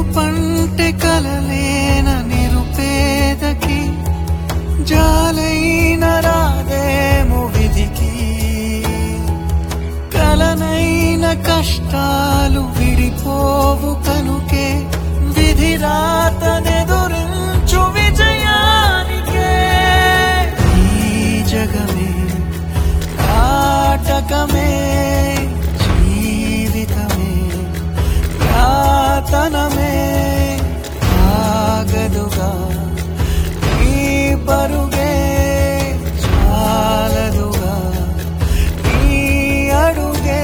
గెలుపంటే కలలేన నిరుపేదకి జాలైన రాదేమో విధికి కలనైన కష్టాలు విడిపోవు కనుకే విధి రాతనెదురించు విజయానికే ఈ జగమే నాటకమే జీవితమే యాతనమే ఆగదుగా ఈ పరుగే చాలదుగా ఈ అడుగే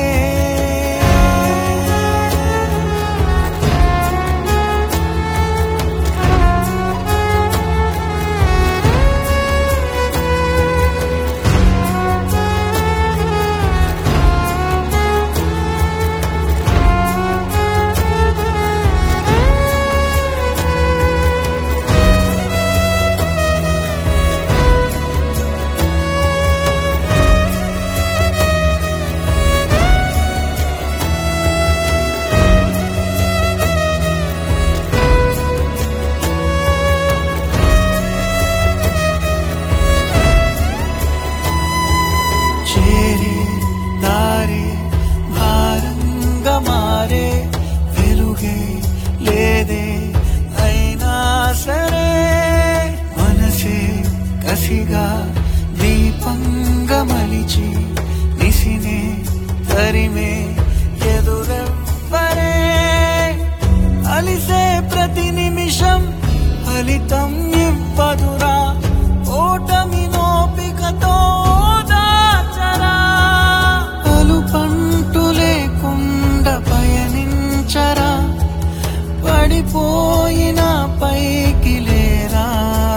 చేరే దారే భారంగా మారే వెలుగే లేదే అయినా సరే మనసే కసిగా దీపంగా మలిచి నిసినే తరిమే ఎదురెవ్వరే అలిసే ప్రతి నిమిషం ఫలితం ఇవ్వదురా ఓటమి నోపికతో దాచరా అలుపంటు లేకుండా పయనించరా పడిపోయిన పైకి లేరా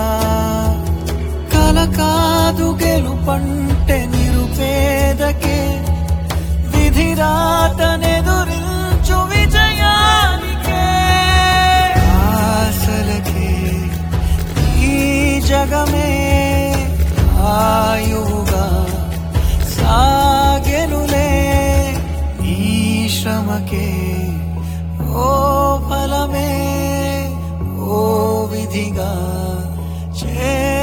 కల కాదు గెలుపంటే నిరుపేదకే విధి రాతనెదురించు విజయానికే ఆశలకే ఈ జగమే ఆయువుగా సాగెనులే ఈ శ్రమకే ఓ ఫలమే ఓ విధిగా చే